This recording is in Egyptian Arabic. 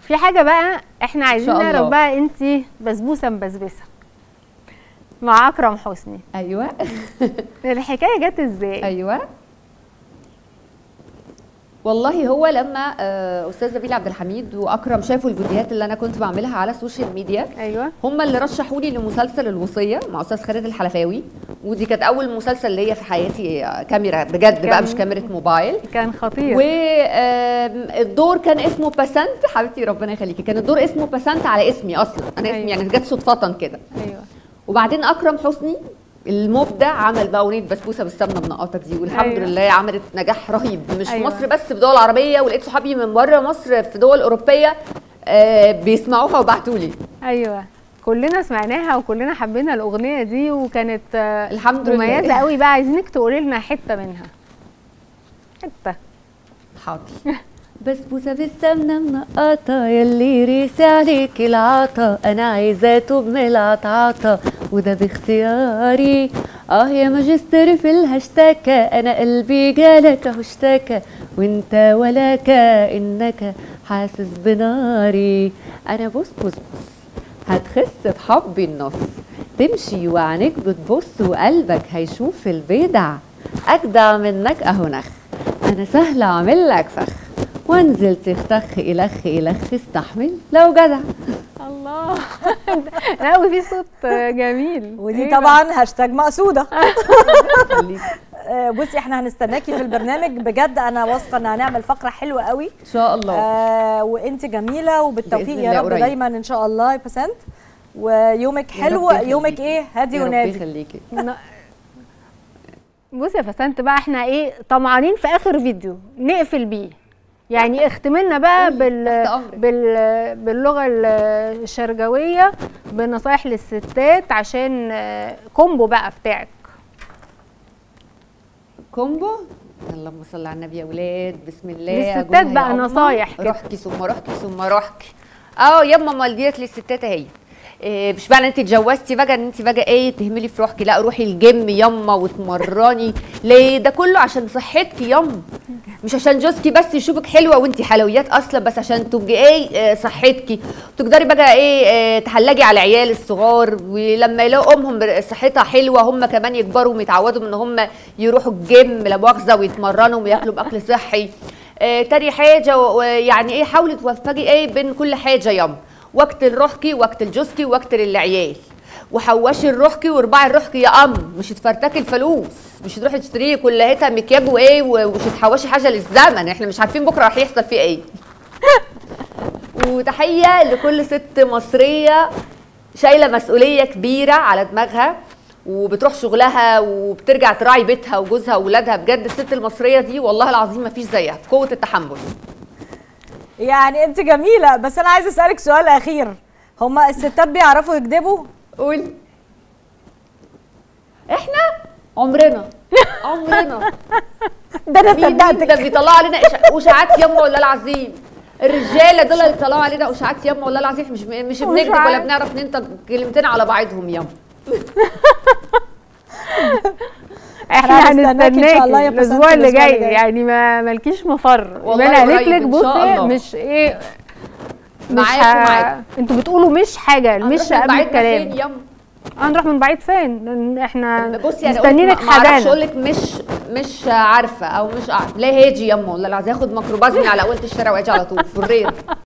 في حاجه بقى احنا عايزين شاء نعرف الله. بقى انت بسبوسه مبسبسه مع اكرم حسني ايوه الحكايه جت ازاي ايوه والله هو لما آه، استاذ نبيل عبد الحميد واكرم شافوا الفيديوهات اللي انا كنت بعملها على السوشيال ميديا ايوه هم اللي رشحوني لمسلسل الوصيه مع استاذ خالد الحلفاوي ودي كانت اول مسلسل ليا في حياتي آه، كاميرا بجد بقى كان- مش كاميرا موبايل كان خطير والدور كان اسمه باسنت حبيبتي ربنا يخليكي كان الدور اسمه باسنت على اسمي اصلا انا اسمي أيوة. يعني جت صدفه كده ايوه وبعدين اكرم حسني المبدع عمل بقى اغنيه بسبوسه بالسمنه بنقطه دي والحمد أيوة. أيوة. لله عملت نجاح رهيب مش أيوة. أيوة. مصر بس في دول عربيه ولقيت صحابي من بره مصر في دول اوروبيه آه بيسمعوها وبعتوا لي ايوه كلنا سمعناها وكلنا حبينا الاغنيه دي وكانت آه، الحمد لله. مميزه قوي بقى عايزينك تقولي لنا حته منها حته حاضر بسبوسه بالسمنه منقطه يلي ريسي عليك العطا انا عايزه اتوب من العطعطه وده باختياري اه يا ماجستير في الهاشتاكة انا قلبي جالك اهو اشتكى وانت ولاك انك حاسس بناري انا بص بص بص هتخس بحبي النص تمشي وعينيك بتبص وقلبك هيشوف البدع اجدع منك اهو نخ انا سهله اعمل لك فخ وانزل تختخ الخ الخ استحمل لو جدع الله لا وفي صوت آه، جميل ودي إيه طبعا هاشتاج مقصوده خليك. آه، بصي احنا هنستناكي في البرنامج بجد انا واثقه ان هنعمل فقره حلوه قوي ان شاء الله آه وانت جميله وبالتوفيق بإذن يا الله رب قريب. دايما ان شاء الله يا بسنت ويومك يا حلو رب يخليكي. يومك ايه هادي يا رب ونادي يخليكي ن- بصي يا فسنت بقى احنا ايه طمعانين في اخر فيديو نقفل بيه يعني اختملنا بقى قولي، بال... تحت أمرك. بال... باللغه الشرجويه بنصايح للستات عشان آه، كومبو بقى بتاعك كومبو اللهم صل على النبي يا ولاد بسم الله للستات قولها يا بقى أمه. نصايح كده. روحكي ثم روحكي ثم روحكي اه يما امال ديت للستات اهي إيه مش معنى انت اتجوزتي بقى ان انت بقى ايه تهملي في روحك لا روحي الجيم يما وتمرني ليه ده كله عشان صحتك يما مش عشان جوزكي بس يشوفك حلوه وانت حلويات اصلا بس عشان تبقي ايه آه، صحتك تقدري بقى ايه آه، تحلجي على العيال الصغار ولما يلاقوا امهم بر- صحتها حلوه هم كمان يكبروا ويتعودوا ان هم يروحوا الجيم لا مؤاخذه ويتمرنوا وياكلوا باكل صحي آه، تاني حاجه و- يعني ايه حاولي توفقي ايه بين كل حاجه يما وقت لروحكي وقت لجوزكي وقت للعيال وحوشي لروحكي واربعي لروحكي يا ام مش تفرتكي الفلوس مش تروحي تشتري كلها مكياج وايه ومش تحوشي حاجه للزمن احنا مش عارفين بكره راح يحصل فيه ايه وتحيه لكل ست مصريه شايله مسؤوليه كبيره على دماغها وبتروح شغلها وبترجع تراعي بيتها وجوزها واولادها بجد الست المصريه دي والله العظيم ما فيش زيها في قوه التحمل يعني انت جميله بس انا عايزه اسالك سؤال اخير هما الستات بيعرفوا يكذبوا قولي احنا عمرنا عمرنا ده انا مين مين صدقتك ده بيطلعوا علينا إشا- اشاعات يما والله العظيم الرجاله دول اللي بيطلعوا علينا اشاعات يما والله العظيم مش مش بنكذب ولا أشاعات. بنعرف ننطق كلمتين على بعضهم يما احنا هنستناكي إن شاء الله يا هنستناكي الاسبوع بسنت اللي الأسبوع جاي اللي جاي. يعني ما مالكيش مفر والله انا قالت قريب لك إن شاء بصي الله. مش ايه مش معاك ه- ومعاك. انتوا بتقولوا مش حاجه مش هنروح قبل بعيدنا فين الكلام يما هنروح من بعيد فين لأن احنا بصي انا مستنيينك ما اعرفش حدانا اقول لك مش مش عارفه او مش عارفه لا هاجي يما والله العظيم هاخد ميكروباص من على اول الشارع واجي على طول في الرير